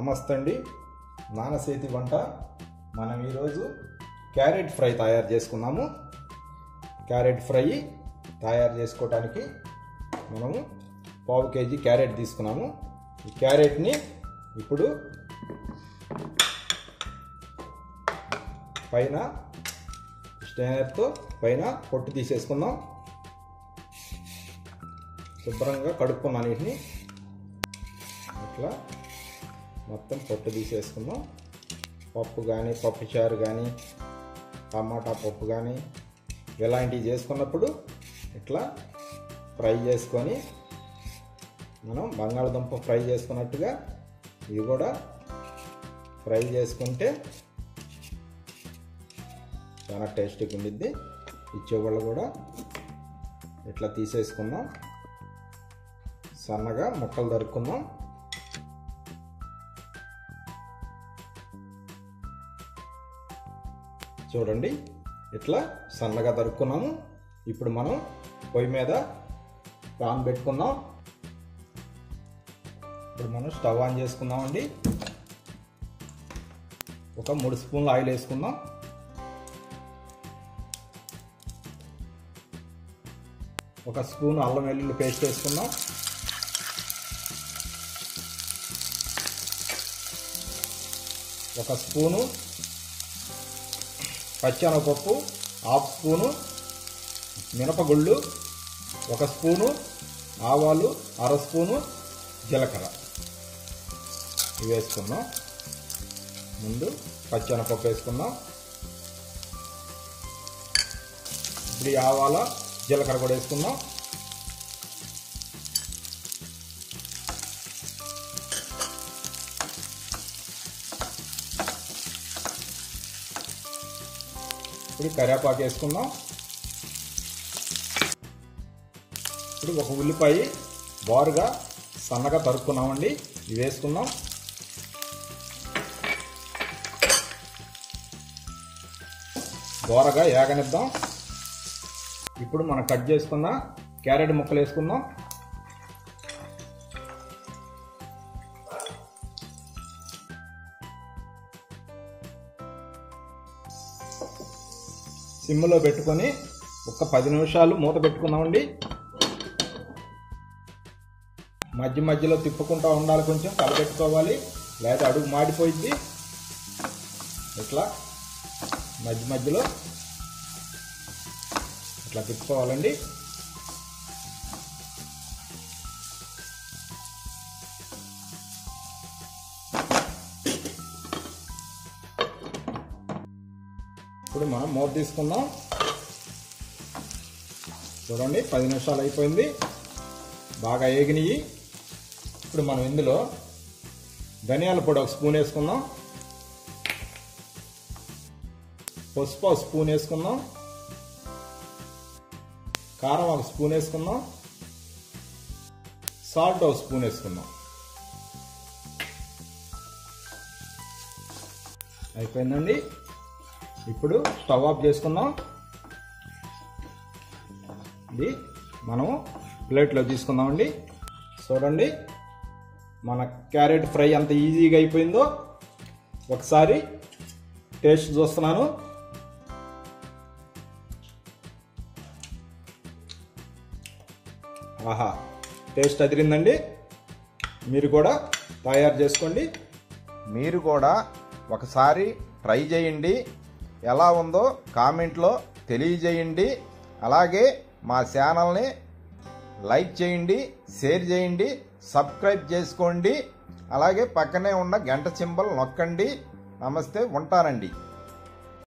నమస్తే అండి నానసేతి వంట మనం ఈరోజు క్యారెట్ ఫ్రై తయారు చేసుకున్నాము క్యారెట్ ఫ్రై తయారు చేసుకోవడానికి మనము పావు కేజీ క్యారెట్ తీసుకున్నాము ఈ క్యారెట్ని ఇప్పుడు పైన స్టైనర్తో పైన పొట్టు తీసేసుకుందాం శుభ్రంగా కడుక్కున్నాను వీటిని ఇట్లా మొత్తం పొట్టు తీసేసుకుందాం పప్పు కానీ పప్పు చారు కానీ టమాటా పప్పు కానీ ఇలాంటివి చేసుకున్నప్పుడు ఇట్లా ఫ్రై చేసుకొని మనం బంగాళదుంప ఫ్రై చేసుకున్నట్టుగా ఇది కూడా ఫ్రై చేసుకుంటే చాలా టేస్టీగా ఉండిద్ది ఇచ్చేవాళ్ళు కూడా ఇట్లా తీసేసుకుందాం సన్నగా ముక్కలు దొరుకుందాం చూడండి ఇట్లా సన్నగా దొరుకున్నాము ఇప్పుడు మనం పొయ్యి మీద పాన్ పెట్టుకుందాం ఇప్పుడు మనం స్టవ్ ఆన్ చేసుకుందామండి ఒక మూడు స్పూన్లు ఆయిల్ వేసుకుందాం ఒక స్పూన్ అల్లం వెల్లుల్లి పేస్ట్ వేసుకుందాం ఒక స్పూను పచ్చెనగపప్పు హాఫ్ స్పూను మినపగుళ్ళు ఒక స్పూను ఆవాలు అర స్పూను జీలకర్ర ఇవి వేసుకుందాం ముందు పచ్చెనపప్పు వేసుకుందాం ఇప్పుడు ఈ ఆవాల జీలకర్ర కూడా వేసుకుందాం ఇప్పుడు కరివేపాకు వేసుకుందాం ఇప్పుడు ఒక ఉల్లిపాయ బారుగా సన్నగా తరుక్కున్నామండి ఇవి వేసుకుందాం దోరగా ఏగనిద్దాం ఇప్పుడు మనం కట్ చేసుకున్న క్యారెట్ ముక్కలు వేసుకుందాం సిమ్లో పెట్టుకొని ఒక పది నిమిషాలు మూత పెట్టుకుందామండి మధ్య మధ్యలో తిప్పుకుంటూ ఉండాలి కొంచెం కలపెట్టుకోవాలి లేదా అడుగు మాడిపోయిద్ది ఇట్లా మధ్య మధ్యలో ఇట్లా తిప్పుకోవాలండి ఇప్పుడు మనం మూత తీసుకుందాం చూడండి పది నిమిషాలు అయిపోయింది బాగా ఏగినాయి ఇప్పుడు మనం ఇందులో ధనియాల పొడి ఒక స్పూన్ వేసుకుందాం పసుపు ఒక స్పూన్ వేసుకుందాం కారం ఒక స్పూన్ వేసుకుందాం సాల్ట్ ఒక స్పూన్ వేసుకుందాం అయిపోయిందండి ఇప్పుడు స్టవ్ ఆఫ్ చేసుకుందాం ఇది మనం ప్లేట్లో తీసుకుందామండి చూడండి మన క్యారెట్ ఫ్రై అంత ఈజీగా అయిపోయిందో ఒకసారి టేస్ట్ చూస్తున్నాను ఆహా టేస్ట్ అదిరిందండి మీరు కూడా తయారు చేసుకోండి మీరు కూడా ఒకసారి ట్రై చేయండి ఎలా ఉందో కామెంట్లో తెలియజేయండి అలాగే మా ఛానల్ని లైక్ చేయండి షేర్ చేయండి సబ్స్క్రైబ్ చేసుకోండి అలాగే పక్కనే ఉన్న గంట సింబల్ నొక్కండి నమస్తే ఉంటానండి